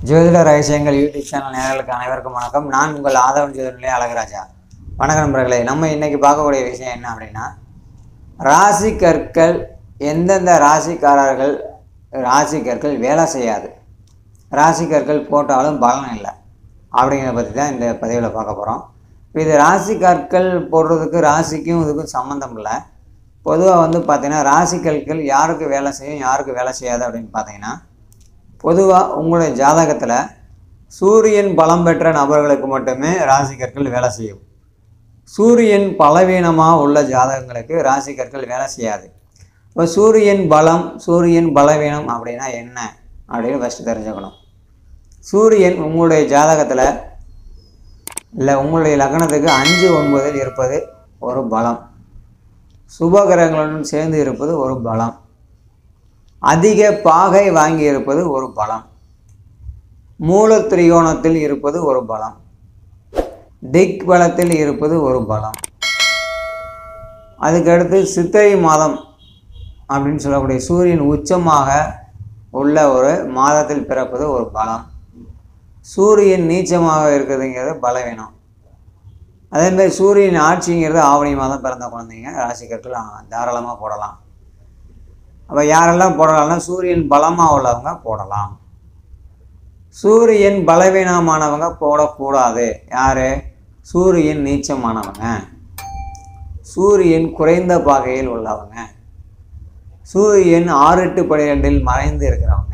ஜோதிட ரகசியங்கள் YouTube channel நேயர்களுக்கு அனைவருக்கும் வணக்கம் நான் உங்கள் ஆதவன் ஜோதிடநிலைய அழகராஜா வணக்கம் நண்பர்களே நம்ம இன்னைக்கு பார்க்கக்கூடிய விஷயம் என்ன அப்படின்னா ராசி கற்கள் எந்தெந்த ராசிக்காரர்கள் ராசி கற்கள் வேலை செய்யாது ராசி கற்கள் போட்டாலும் பலன் இல்லை அப்படிங்கிறத பற்றி தான் இந்த பதிவில் பார்க்க போகிறோம் இப்போ இது ராசி கற்கள் போடுறதுக்கு ராசிக்கும் இதுக்கும் சம்மந்தம் இல்லை பொதுவாக வந்து பார்த்தீங்கன்னா ராசி கற்கள் யாருக்கு வேலை செய்யும் யாருக்கு வேலை செய்யாது அப்படின்னு பார்த்தீங்கன்னா பொதுவாக உங்களுடைய ஜாதகத்தில் சூரியன் பலம் பெற்ற நபர்களுக்கு மட்டுமே ராசி கற்கள் வேலை செய்யும் சூரியன் பலவீனமாக உள்ள ஜாதகங்களுக்கு ராசி கற்கள் வேலை செய்யாது இப்போ சூரியன் பலம் சூரியன் பலவீனம் அப்படின்னா என்ன அப்படின்னு ஃபஸ்ட்டு தெரிஞ்சுக்கணும் சூரியன் உங்களுடைய ஜாதகத்தில் இல்லை உங்களுடைய லக்னத்துக்கு அஞ்சு ஒன்பதில் இருப்பது ஒரு பலம் சுபகிரகங்களுடன் சேர்ந்து இருப்பது ஒரு பலம் அதிக பாகை வாங்கி இருப்பது ஒரு பலம் மூல திரிகோணத்தில் இருப்பது ஒரு பலம் திக் பலத்தில் இருப்பது ஒரு பலம் அதுக்கடுத்து சித்திரை மாதம் அப்படின்னு சொல்லக்கூடிய சூரியன் உச்சமாக உள்ள ஒரு மாதத்தில் பிறப்பது ஒரு பலம் சூரியன் நீச்சமாக இருக்குதுங்கிறது பலவீனம் அதேமாதிரி சூரியன் ஆட்சிங்கிறது ஆவணி மாதம் பிறந்த குழந்தைங்க ராசிக்கற்கள் தாராளமாக போடலாம் அப்போ யாரெல்லாம் போடலாம்னா சூரியன் பலமாக உள்ளவங்க போடலாம் சூரியன் பலவீனமானவங்க போடக்கூடாது யார் சூரியன் நீச்சமானவங்க சூரியன் குறைந்த பாகையில் உள்ளவங்க சூரியன் ஆறு எட்டு பன்னிரெண்டில் மறைந்து இருக்கிறவங்க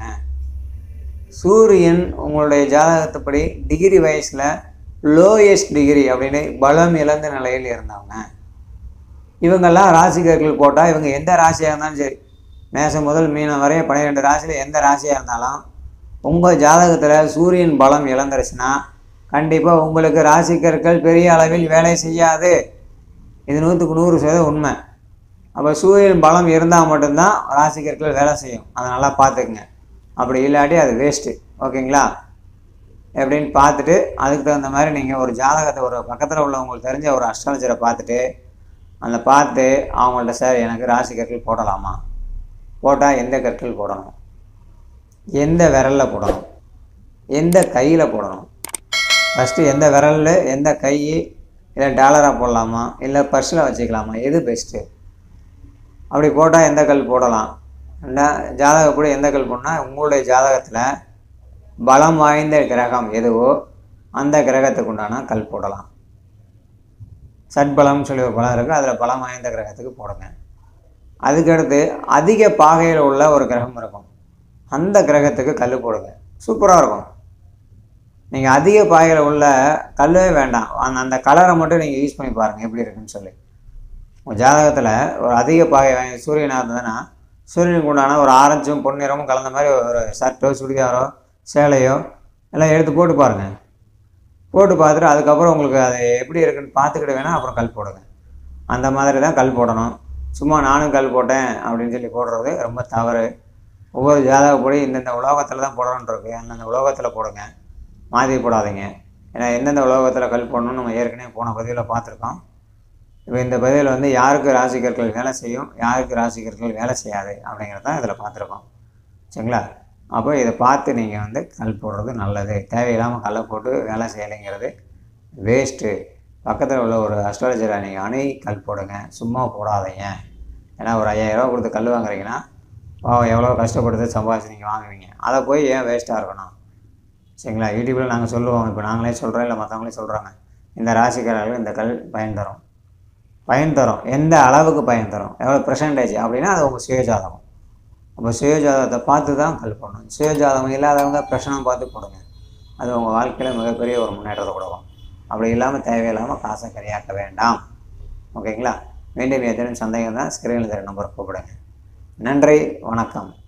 சூரியன் உங்களுடைய ஜாதகத்துப்படி டிகிரி வயசில் லோயஸ்ட் டிகிரி அப்படின்னு பலம் இழந்த நிலையில் இருந்தவங்க இவங்கெல்லாம் ராசிகர்கள் போட்டால் இவங்க எந்த ராசியாக இருந்தாலும் சரி மேசம் முதல் மீனம் வரையும் பன்னிரெண்டு ராசியில் எந்த ராசியாக இருந்தாலும் உங்கள் ஜாதகத்தில் சூரியன் பலம் இழந்துருச்சுன்னா கண்டிப்பாக உங்களுக்கு ராசிக்கற்கள் பெரிய அளவில் வேலை செய்யாது இது நூற்றுக்கு நூறு சதவீதம் உண்மை அப்போ சூரியன் பலம் இருந்தால் மட்டும்தான் ராசிக்கற்கள் வேலை செய்யும் அதை நல்லா பார்த்துக்குங்க அப்படி இல்லாட்டி அது வேஸ்ட்டு ஓகேங்களா எப்படின்னு பார்த்துட்டு அதுக்கு தகுந்த மாதிரி நீங்கள் ஒரு ஜாதகத்தை ஒரு பக்கத்தில் உள்ள உங்களுக்கு தெரிஞ்ச ஒரு அஸ்ட்ராலஜரை பார்த்துட்டு அந்த பார்த்து அவங்கள்ட்ட சார் எனக்கு ராசி கற்கள் போடலாமா போட்டால் எந்த கற்கள் போடணும் எந்த விரலில் போடணும் எந்த கையில் போடணும் ஃபஸ்ட்டு எந்த விரலில் எந்த கை இல்லை டாலராக போடலாமா இல்லை பர்ஸில் வச்சுக்கலாமா எது பெஸ்ட்டு அப்படி போட்டால் எந்த கல் போடலாம் இல்லை ஜாதகப்படி எந்த கல் போடணும்னா உங்களுடைய ஜாதகத்தில் பலம் வாய்ந்த கிரகம் எதுவோ அந்த கிரகத்துக்கு உண்டான கல் போடலாம் சட்பலம்னு சொல்லி ஒரு பலம் இருக்குது அதில் பலம் வாய்ந்த கிரகத்துக்கு போடுங்க அதுக்கடுத்து அதிக பாகையில் உள்ள ஒரு கிரகம் இருக்கும் அந்த கிரகத்துக்கு கல் போடுங்க சூப்பராக இருக்கும் நீங்கள் அதிக பாகையில் உள்ள கல்லவே வேண்டாம் அந்த அந்த கலரை மட்டும் நீங்கள் யூஸ் பண்ணி பாருங்கள் எப்படி இருக்குன்னு சொல்லி உங்கள் ஜாதகத்தில் ஒரு அதிக பாகை வாங்கி சூரியனாக இருந்ததுன்னா சூரியனுக்கு உண்டான ஒரு ஆரஞ்சும் பொன்னிறமும் கலந்த மாதிரி ஒரு ஷர்ட்டோ சுடிதாரோ சேலையோ எல்லாம் எடுத்து போட்டு பாருங்கள் போட்டு பார்த்துட்டு அதுக்கப்புறம் உங்களுக்கு அது எப்படி இருக்குன்னு பார்த்துக்கிட்டு வேணால் அப்புறம் கல் போடுங்க அந்த மாதிரி தான் கல் போடணும் சும்மா நானும் கல் போட்டேன் அப்படின்னு சொல்லி போடுறது ரொம்ப தவறு ஒவ்வொரு ஜாதகப்படி இந்தந்த உலோகத்தில் தான் போடணுன்ருக்கு அந்தந்த உலோகத்தில் போடுங்க மாற்றி போடாதீங்க ஏன்னா எந்தெந்த உலோகத்தில் கல் போடணும்னு நம்ம ஏற்கனவே போன பதிவில் பார்த்துருக்கோம் இப்போ இந்த பதிவில் வந்து யாருக்கு ராசிக்கற்கள் வேலை செய்யும் யாருக்கு ராசிக்கற்கள் வேலை செய்யாது அப்படிங்கிறத தான் இதில் பார்த்துருக்கோம் சரிங்களா அப்போ இதை பார்த்து நீங்கள் வந்து கல் போடுறது நல்லது தேவையில்லாமல் கல்லை போட்டு வேலை செய்யலைங்கிறது வேஸ்ட்டு பக்கத்தில் உள்ள ஒரு அஸ்ட்ராலஜரை நீங்கள் அணை கல் போடுங்க சும்மா போடாதீங்க ஏன்னா ஒரு ஐயாயிரரூவா கொடுத்து கல் வாங்குறீங்கன்னா பாவம் எவ்வளோ கஷ்டப்படுத்து சம்பாதிச்சு நீங்கள் வாங்குவீங்க அதை போய் ஏன் வேஸ்ட்டாக இருக்கணும் சரிங்களா யூடியூப்பில் நாங்கள் சொல்லுவோம் இப்போ நாங்களே சொல்கிறோம் இல்லை மற்றவங்களே சொல்கிறாங்க இந்த ராசிக்காரர்கள் இந்த கல் பயன் தரும் பயன் தரும் எந்த அளவுக்கு பயன் தரும் எவ்வளோ பெர்சன்டேஜ் அப்படின்னா அது உங்கள் சுயஜாதகம் அப்போ சுயஜாதகத்தை பார்த்து தான் கல் போடணும் சுயஜாதகம் இல்லாதவங்க பிரச்சனை பார்த்து போடுங்க அது உங்கள் வாழ்க்கையில் மிகப்பெரிய ஒரு முன்னேற்றத்தை கொடுக்கும் அப்படி இல்லாமல் தேவையில்லாமல் காசை கரையாக்க வேண்டாம் ஓகேங்களா மீண்டும் ஏதேனும் சந்தேகம் தான் ஸ்கிரீனில் தர நம்பர் கூப்பிடுங்க நன்றி வணக்கம்